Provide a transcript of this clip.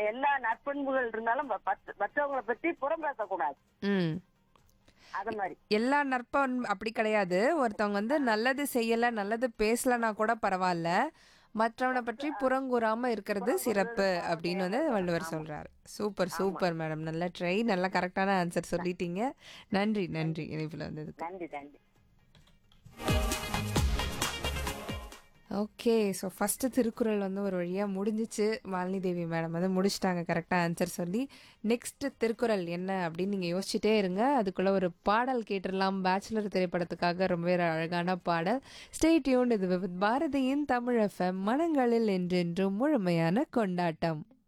எல்லா நற்பண்புகள் இருந்தாலும் ம- மத்த- மற்றவங்களை பத்தி புறம் பேசக்கூடாது ம் அது மாதிரி எல்லா நற்பன் அப்படி கிடையாது ஒருத்தவங்க வந்து நல்லது செய்யல நல்லது பேசலனா கூட பரவாயில்ல மற்றவனை பற்றி புறங்கூறாம இருக்கிறது சிறப்பு அப்படின்னு வந்து வள்ளுவர் சொல்றாரு சூப்பர் சூப்பர் மேடம் நல்ல ட்ரை நல்ல கரெக்டான ஆன்சர் சொல்லிட்டீங்க நன்றி நன்றி இணைப்புல வந்ததுக்கு நன்றி நன்றி ஓகே ஸோ ஃபஸ்ட்டு திருக்குறள் வந்து ஒரு வழியாக முடிஞ்சிச்சு மாலினி தேவி மேடம் வந்து முடிச்சிட்டாங்க கரெக்டாக ஆன்சர் சொல்லி நெக்ஸ்ட் திருக்குறள் என்ன அப்படின்னு நீங்கள் யோசிச்சுட்டே இருங்க அதுக்குள்ளே ஒரு பாடல் கேட்டுடலாம் பேச்சுலர் திரைப்படத்துக்காக ரொம்பவே ஒரு அழகான பாடல் ஸ்டே டியூன் இது வித் பாரதியின் தமிழ் எஃப்எம் மனங்களில் என்றென்றும் முழுமையான கொண்டாட்டம்